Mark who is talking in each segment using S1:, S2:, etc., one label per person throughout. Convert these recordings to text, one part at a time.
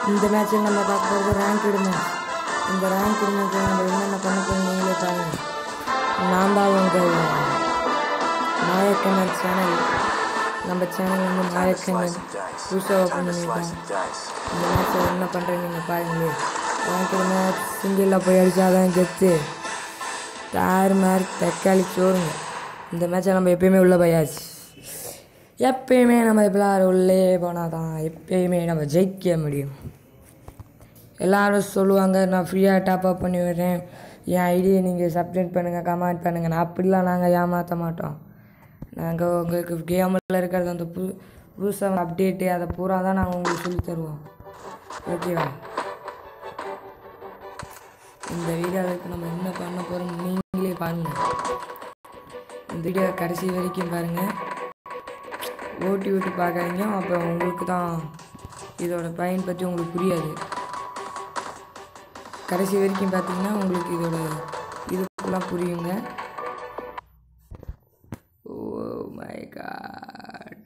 S1: இந்த மேட்ச்சில் நம்ம பார்க்க போகிறது ரேங்க் மேட்ச் இந்த ரேங்க் மேட்ச்சில் நம்ம என்னென்ன பண்ண போகிறோம் நீங்களே பாருங்கள் நான் தான் உங்கள் நாயக்கண்ணன் சேனல் நம்ம சேனல் வந்து நாயக்கண்ணன் புதுசாக ஓப்பன் பண்ணியிருக்கோம் இந்த மேட்ச்சில் என்ன பண்ணுறேன் நீங்கள் பாருங்களே ரேங்க் மேட்ச் சிங்கிளில் போய் அடித்தாதான் கெத்து தாறு மாதிரி தக்காளி சோறுங்க இந்த மேட்சை நம்ம எப்பயுமே உள்ளே போயாச்சு எப்பயுமே நம்ம எப்பளாரும் உள்ளே போனால் தான் எப்பயுமே நம்ம ஜெயிக்க முடியும் எல்லாரும் சொல்லுவாங்க நான் ஃப்ரீயாக டாப் அப் பண்ணி விடுறேன் என் ஐடியை நீங்கள் சப்ஸ்கிரைப் பண்ணுங்கள் கமெண்ட் பண்ணுங்கள் நான் அப்படிலாம் நாங்கள் ஏமாற்ற மாட்டோம் நாங்கள் உங்களுக்கு கேமில் இருக்கிறது அந்த புது புதுசாக அப்டேட்டு அதை பூரா தான் நாங்கள் உங்களுக்கு சொல்லி தருவோம் ஓகேவா இந்த வீடியோவுக்கு நம்ம என்ன பண்ண போகிறோம் நீங்களே பாருங்கள் இந்த வீடியோ கடைசி வரைக்கும் பாருங்கள் ஓட்டி ஓட்டி பார்க்காதீங்க அப்புறம் உங்களுக்கு தான் இதோட பயன் பற்றி உங்களுக்கு புரியாது கடைசி வரைக்கும் பார்த்தீங்கன்னா உங்களுக்கு இதோட இது ஃபுல்லாக புரியுங்க ஓ மை காட்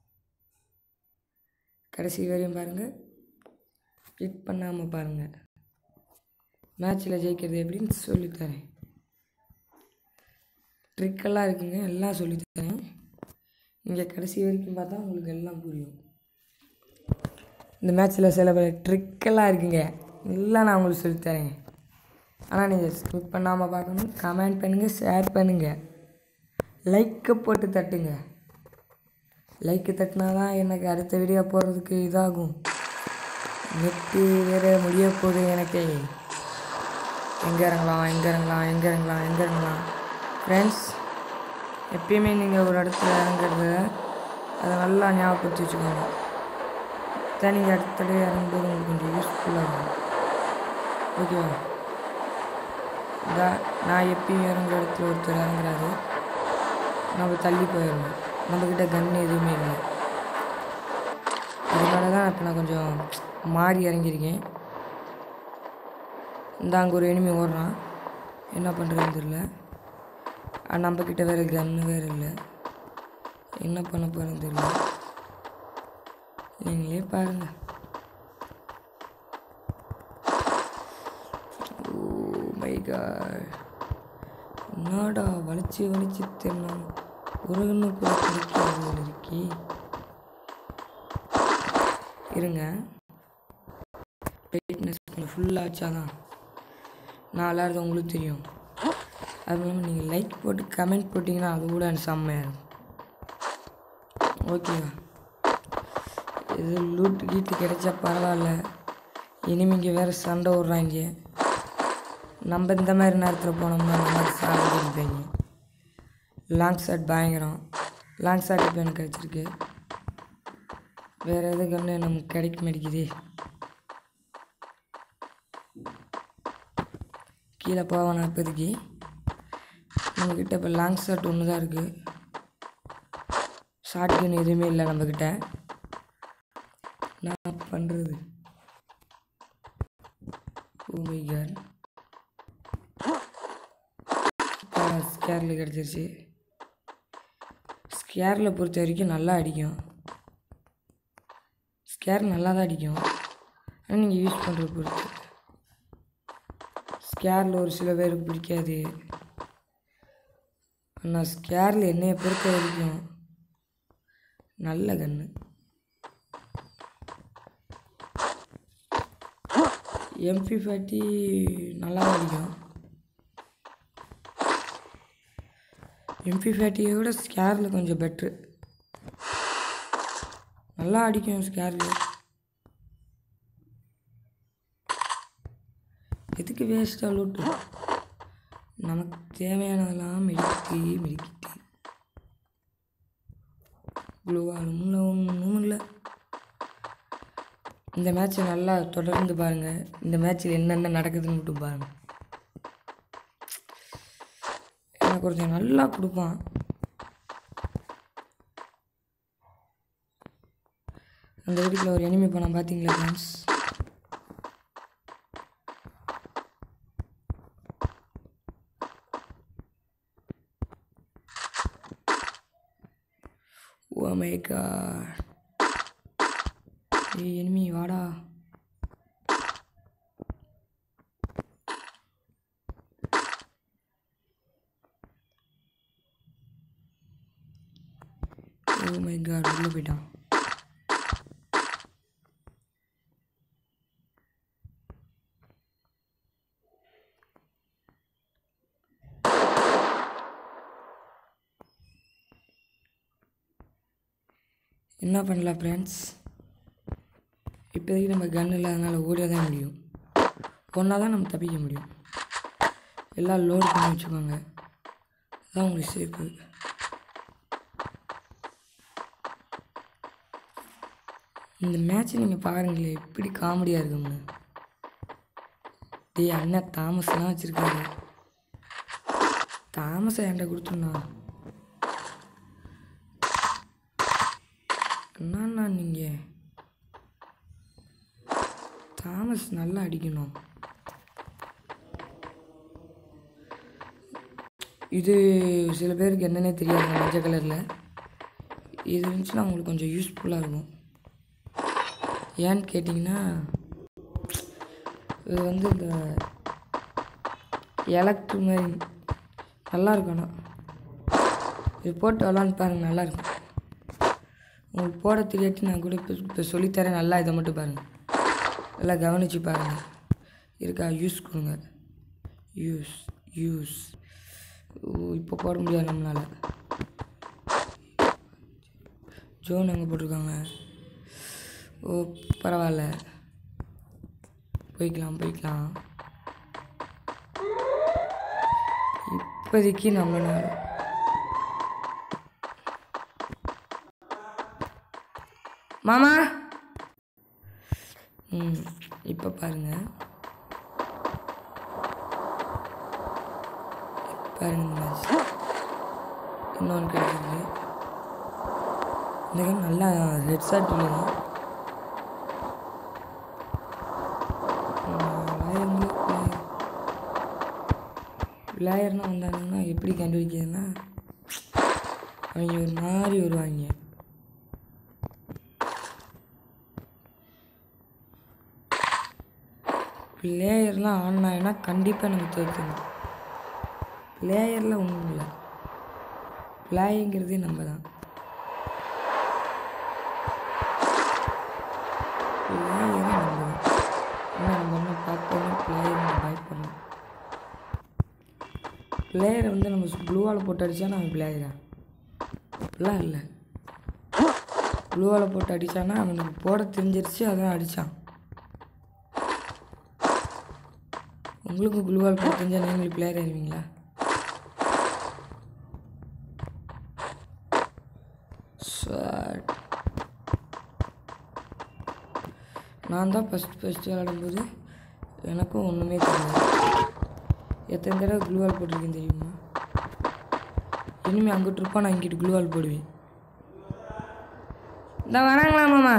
S1: கடைசி வரையும் பாருங்கள் கிளிக் பண்ணாமல் பாருங்கள் மேட்ச்சில் ஜெயிக்கிறது எப்படின்னு சொல்லித்தரேன் ட்ரிக்கெல்லாம் இருக்குங்க எல்லாம் சொல்லித்தரேன் நீங்கள் கடைசி வரைக்கும் பார்த்தா உங்களுக்கு எல்லாம் புரியும் இந்த மேட்ச்சில் சில பல ட்ரிக்கெல்லாம் இருக்குங்க எல்லாம் நான் உங்களுக்கு சொல்லித்தரேன் ஆனால் நீங்கள் ஸ்கிப் பண்ணாமல் பார்க்கணும் கமெண்ட் பண்ணுங்கள் ஷேர் பண்ணுங்கள் லைக்கை போட்டு தட்டுங்க லைக்கு தட்டினா தான் எனக்கு அடுத்த வீடியோ போடுறதுக்கு இதாகும் நெட்டு வேறு முடிய போகுது எனக்கு எங்கே இறங்கலாம் எங்கே இறங்கலாம் எங்கே இறங்கலாம் எங்கே இறங்கலாம் ஃப்ரெண்ட்ஸ் எப்பயுமே நீங்கள் ஒரு இடத்துல இறங்குறத அதை நல்லா ஞாபகப்படுத்தி வச்சுக்கோங்க தான் நீங்கள் அடுத்த தடவை இறங்கும்போது உங்களுக்கு கொஞ்சம் யூஸ்ஃபுல்லாக இருக்கும் ஓகேவா இதா நான் எப்பயும் இறங்குற இடத்துல ஒருத்தர் இறங்குறாரு நம்ம தள்ளி போயிடணும் நம்மக்கிட்ட கன் எதுவுமே இல்லை அதனால தான் இப்போ நான் கொஞ்சம் மாறி இறங்கியிருக்கேன் இந்த அங்கே ஒரு எனிமி ஓடுறான் என்ன பண்ணுறதுன்னு தெரியல நம்மக்கிட்ட வேறு கன்று வேறு இல்லை என்ன பண்ண போகிறேன்னு தெரியல நீங்களே பாருங்க ஓ மை காட் என்னடா வலிச்சு வலிச்சு தெரியணும் உருகுன்னு கூட கிடைக்காது இருக்கி இருங்க பிரைட்னஸ் கொஞ்சம் ஃபுல்லாக வச்சாதான் நான் விளாட்றது உங்களுக்கு தெரியும் அது இல்லாமல் நீங்கள் லைக் போட்டு கமெண்ட் போட்டிங்கன்னா அது கூட எனக்கு செம்மையாக இருக்கும் ஓகேவா இது லூட்டு கீட்டு கிடைச்சா பரவாயில்ல இனிமேங்க வேறு சண்டை விட்றாங்க நம்ம இந்த மாதிரி நேரத்தில் போனோம்னா நம்ம சாப்பிட்டு இருப்பீங்க லாங் ஷாட் பயங்கரம் லாங் ஷாட் இப்போ எனக்கு கிடச்சிருக்கு வேறு எது கண்ணு நமக்கு கிடைக்க மாட்டேங்குது கீழே போவேன் இப்போதைக்கு நம்மக்கிட்ட இப்போ லாங் ஷாட் ஒன்று தான் இருக்குது ஷார்ட் கன் எதுவுமே இல்லை நம்மக்கிட்ட நான் பண்ணுறது ஓமைகார் ஸ்கேரில் கிடச்சிருச்சு ஸ்கேரில் பொறுத்த வரைக்கும் நல்லா அடிக்கும் ஸ்கேர் நல்லா தான் அடிக்கும் ஆனால் நீங்கள் யூஸ் பண்ணுறது பொறுத்து ஸ்கேரில் ஒரு சில பேருக்கு பிடிக்காது ஆனால் ஸ்கேரில் என்னையை பொறுத்த வரைக்கும் நல்ல கன்று எம்பி ஃபார்ட்டி நல்லா அடிக்கும் எம்பி ஃபார்ட்டியை விட ஸ்கேரில் கொஞ்சம் பெட்ரு நல்லா அடிக்கும் ஸ்கேரில் எதுக்கு வேஸ்ட்டாக லூட்டு நமக்கு தேவையானதெல்லாம் மெடிக்கிட்டு மெடிக்கிட்டு குளோவாலும் இல்லை ஒன்றும் இல்லை இந்த மேட்ச்சை நல்லா தொடர்ந்து பாருங்கள் இந்த மேட்ச்சில் என்னென்ன நடக்குதுன்னு மட்டும் பாருங்கள் எனக்கு ஒருத்தன் நல்லா கொடுப்பான் அந்த வீட்டுக்குள்ள ஒரு எனிமி படம் பார்த்தீங்களா ஃப்ரெண்ட்ஸ் ஓ மை காட் ஏய் எனிமி வாடா ஓ மை காட் உள்ளே போயிட்டான் என்ன பண்ணலாம் ஃப்ரெண்ட்ஸ் இப்போதைக்கு நம்ம கன் இல்லாதனால ஓடிய தான் முடியும் ஒன்றா தான் நம்ம தப்பிக்க முடியும் எல்லாம் லோட் பண்ணி வச்சுக்கோங்க அதான் உங்களுக்கு சேஃபு இந்த மேட்ச் நீங்கள் பாருங்களே எப்படி காமெடியாக இருக்கும்னு டேய் அண்ணன் தாமஸ்லாம் வச்சுருக்காரு தாமஸை என்கிட்ட கொடுத்துருண்ணா என்னண்ணா நீங்கள் தாமஸ் நல்லா அடிக்கணும் இது சில பேருக்கு என்னன்னே தெரியாது மஞ்சள் கலரில் இது இருந்துச்சுன்னா உங்களுக்கு கொஞ்சம் யூஸ்ஃபுல்லாக இருக்கும் ஏன்னு கேட்டிங்கன்னா இது வந்து இந்த எலக்ட்ரு மாதிரி நல்லா இருக்கும் ஆனால் இது போட்டு விளாண்டு பாருங்க நல்லா இருக்கும் உங்களுக்கு போட தெரியாட்டி நான் கூட இப்போ இப்போ சொல்லித்தரேன் நல்லா இதை மட்டும் பாருங்கள் நல்லா கவனித்து பாருங்கள் இருக்கா யூஸ் கொடுங்க யூஸ் யூஸ் ஓ இப்போ போட முடியாது நம்மளால் ஜோன் எங்கே போட்டிருக்காங்க ஓ பரவாயில்ல போய்க்கலாம் போய்க்கலாம் இப்போதைக்கு நம்மளால் மாமா ம் இப்போ பாருங்க பாருங்க இந்த மேட்ச் இன்னொன்று கிடைச்சிருக்கு இந்த கேம் நல்லா ஹெட்ஷாட் விழுங்க பிளேயர்னால் வந்தாங்கன்னா எப்படி கண்டுபிடிக்கிறதுனா அவங்க ஒரு மாதிரி வருவாங்க பிளேயர்லாம் ஆன் ஆகினா கண்டிப்பாக நம்ம தோற்கணும் பிளேயரில் ஒன்றும் இல்லை பிளேயங்கிறதே நம்ம தான் பிளேயரே நம்ம தான் ஆனால் நம்ம என்ன பார்த்தோன்னே பிளேயர் நம்ம பயப்படணும் பிளேயரை வந்து நம்ம ப்ளூவால் போட்டு அடித்தா நம்ம பிளேயரா அப்படிலாம் இல்லை ப்ளூவால் போட்டு அடித்தானா அவனுக்கு போட தெரிஞ்சிருச்சு அதான் அடித்தான் உங்களுக்கு ப்ளூவால் போட்டு தெரிஞ்சால் நீங்களும் பிளேயர் ஆயிருவீங்களா ஷாட் நான் தான் ஃபஸ்ட் ஃபஸ்ட்டு விளாடும்போது எனக்கும் ஒன்றுமே தெரியாது எத்தனை தடவை க்ளூவால் போட்டிருக்கேன் தெரியுமா இனிமேல் அங்கிட்டு இருப்பான் நான் இங்கிட்டு க்ளூவால் போடுவேன் இந்த வராங்களா மாமா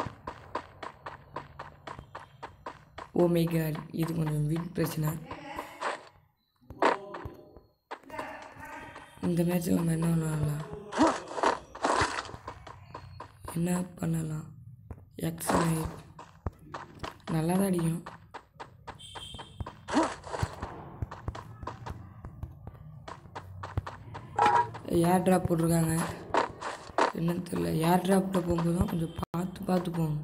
S1: ஓ மை காட் இது கொஞ்சம் வீட் பிரச்சனை இந்த மேட்ச்சில் நம்ம என்ன பண்ணலாம் என்ன பண்ணலாம் எக்ஸ் நல்லா தான் அடிக்கும் ஏர் ட்ராப் போட்டிருக்காங்க என்னன்னு தெரியல ஏர் ட்ராப்கிட்ட போகும்போது தான் கொஞ்சம் பார்த்து பார்த்து போகணும்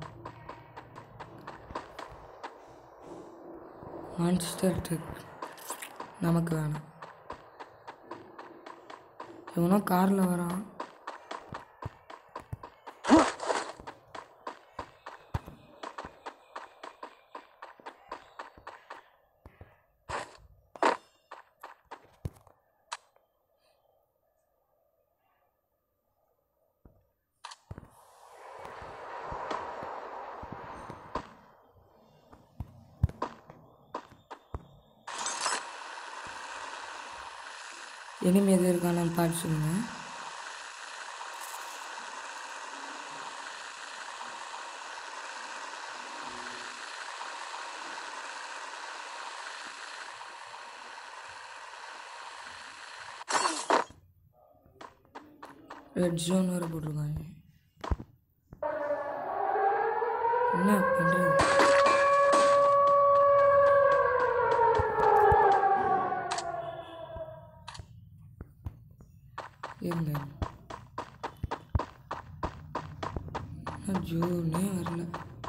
S1: மான்ஸ்டர் ட்ரிக் நமக்கு வேணாம் இவனோ காரில் வரான் இனிமே எது இருக்கான்னு பார்த்து சொல்லுங்கள் ரெட் ஜோன் வேறு போட்டிருக்காங்க என்ன பண்ணுறது இருங்க ஆனால் ஜோனே வரல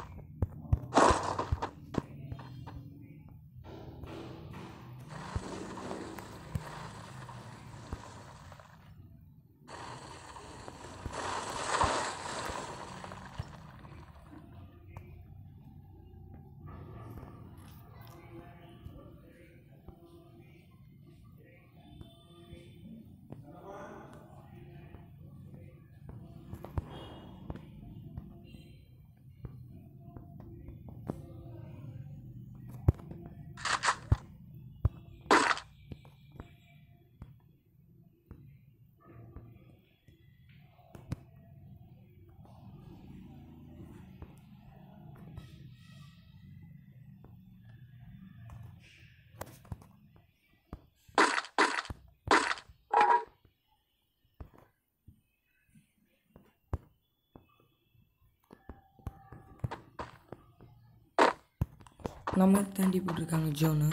S1: நம்ம தாண்டி போட்டிருக்காங்க ஜோனு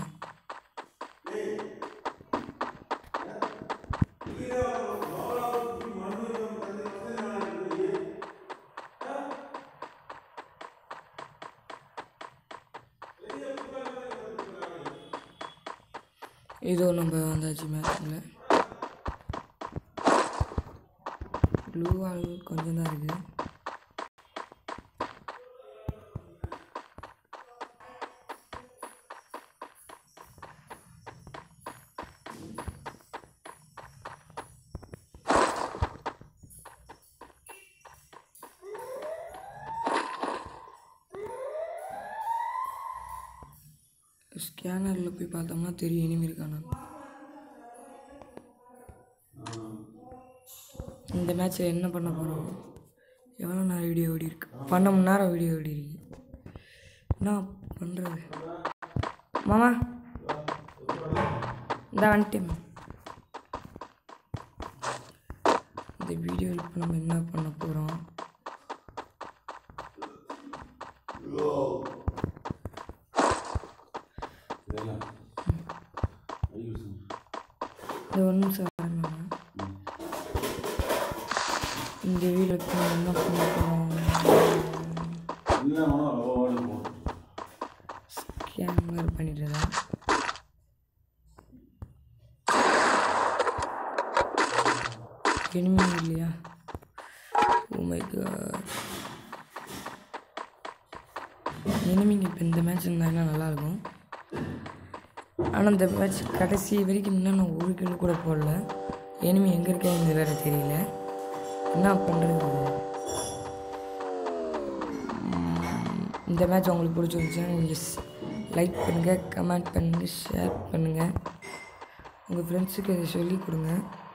S1: இதோ நம்ம வந்தாச்சு மேட்ச்சில் ப்ளூ ஆள் கொஞ்சம் தான் இருக்குது ஸ்கேனரில் போய் பார்த்தோம்னா தெரியும் இனிமே இருக்கானா இந்த மேட்ச்சில் என்ன பண்ண போகிறோம் எவ்வளோ நேரம் வீடியோ ஓடி இருக்கு பன்னெண்டு மணி நேரம் வீடியோ ஓடி இருக்கு என்ன பண்ணுறது மாமா இந்த வந்துட்டேன் இந்த வீடியோவில் இப்போ நம்ம என்ன பண்ண போகிறோம் இந்த ஒரு நிமிஷம் வரேன் மாமா இந்த வீடியோக்கு நம்ம என்ன பண்ண போகிறோம் ஸ்கேனர் பண்ணிட்டு தான் இனிமே இல்லையா ஓ மை காட் இனிமேங்க இப்போ இந்த மேட்ச் இருந்தாங்கன்னா நல்லாயிருக்கும் ஆனால் இந்த மேட்ச் கடைசி வரைக்கும் இன்னும் நான் ஒரு கிலோ கூட போடல இனிமே எங்கே இருக்கேன்னு வேறு தெரியல என்ன பண்ணுறது இந்த மேட்ச் உங்களுக்கு பிடிச்சிருந்துச்சுன்னா நீங்கள் லைக் பண்ணுங்கள் கமெண்ட் பண்ணுங்கள் ஷேர் பண்ணுங்கள் உங்கள் ஃப்ரெண்ட்ஸுக்கு இதை சொல்லிக் கொடுங்க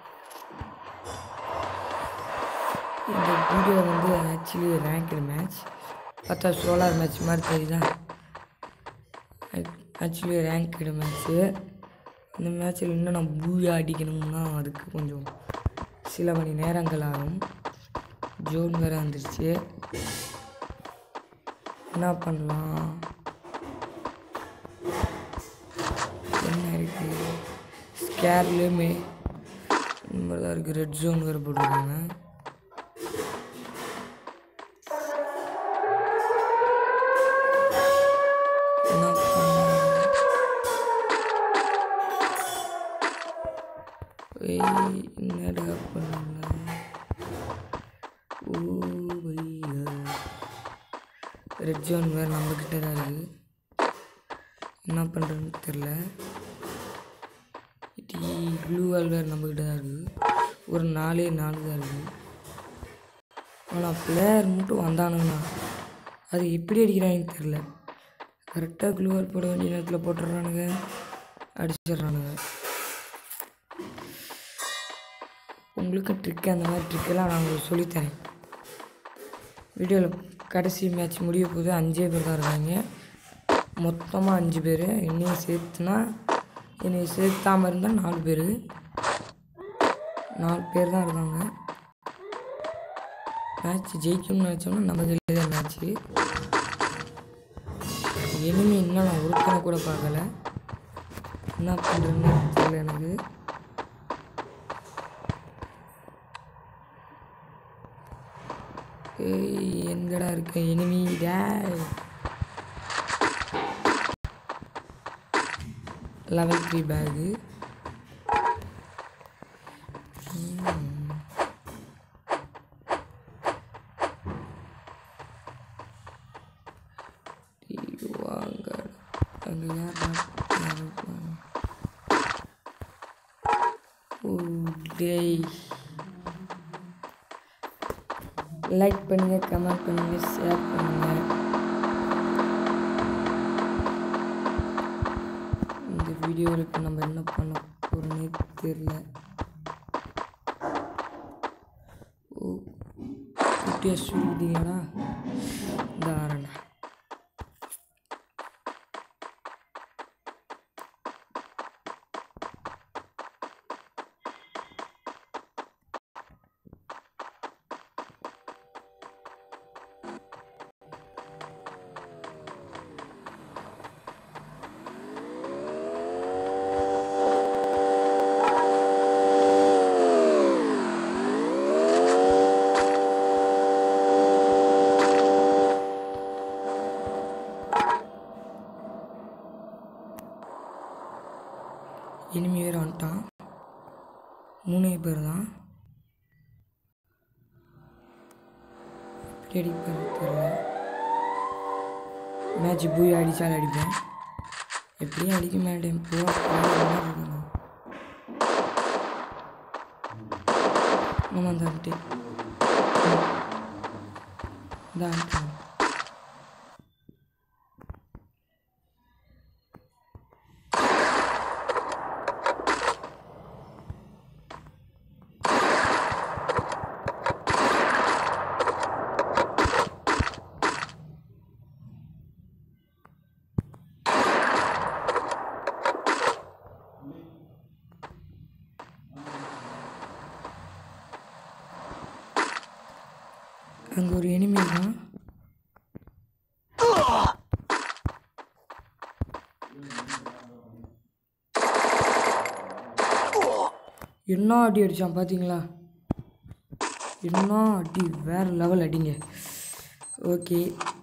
S1: இந்த வீடியோ வந்து ஆக்சுவலி ரேங்க்டு மேட்ச் பார்த்தா சோலார் மேட்ச் மாதிரி தெரியுதா ஆக்சுவலி ரேங்க்டு மேட்ச்சு இந்த மேட்ச்சில் இன்னும் நான் பூயா அடிக்கணும்னா அதுக்கு கொஞ்சம் சில மணி நேரங்கள் ஆகும் ஜோன் வேறு வந்துருச்சு என்ன பண்ணலாம் என்ன இருக்குது ஸ்கேர்லேயுமே இந்த மாதிரி தான் இருக்குது ரெட் ஜோன் வேறு போட்டிருக்காங்க என்ன பண்ணலாம் ஏய் என்னடா பண்ணலாம் ஓ பையா ரெட் ஜோன் வேறு நம்மக்கிட்ட தான் இருக்குது என்ன பண்ணுறதுன்னு தெரில டி ப்ளூ வால் வேறு நம்மக்கிட்ட தான் இருக்குது ஒரு நாலே நாலு தான் இருக்குது ஆனால் பிளேயர் மட்டும் வந்தானுங்கண்ணா அது எப்படி அடிக்கிறாங்கன்னு தெரில கரெக்டாக க்ளூ வால் போட வேண்டிய நேரத்தில் போட்டுடுறானுங்க அடிச்சிடுறானுங்க உங்களுக்கு ட்ரிக் அந்த மாதிரி ட்ரிக்கெல்லாம் நான் உங்களுக்கு சொல்லித்தரேன் வீடியோவில் கடைசி மேட்ச் முடிய போது அஞ்சே பேர் தான் இருக்காங்க மொத்தமாக அஞ்சு பேர் என்னையும் சேர்த்துனா என்னை சேர்த்தாமல் இருந்தால் நாலு பேர் நாலு பேர் தான் இருக்காங்க மேட்ச் ஜெயிக்கணும்னு நினச்சோம்னா நம்ம கையில் தான் மேட்ச்சு எனிமி இன்னும் நான் ஒருத்தனை கூட பார்க்கல என்ன பண்ணுறேன்னு தெரியல எனக்கு ஏய் எங்கடா இருக்க எனிமி டேய் லெவல் த்ரீ பேகு வாங்க அங்கே யார் ஓ டேய் லைக் பண்ணுங்க கமெண்ட் பண்ணுங்க ஷேர் பண்ணுங்க இந்த வீடியோவில் இப்போ நம்ம என்ன பண்ண போகிறோன்னே தெரில ஓ குட்டியாக சொல்லிட்டீங்கடா இந்த ஆரண்டா இனிமே வேறு வந்துட்டான் மூணே பேர் தான் எப்படி அடிப்பேன் தெரியல மேட்ச் போய் அடித்தாலும் அடிப்பேன் எப்படியும் அடிக்க மாட்டேன் போவா இருக்கணும் நம்ம அந்த வந்துட்டு இந்த வந்துட்டேன் அங்கே ஒரு எனிமி தான் என்ன அடி அடித்தான் பார்த்தீங்களா என்ன அடி வேறு லெவல் அடிங்க ஓகே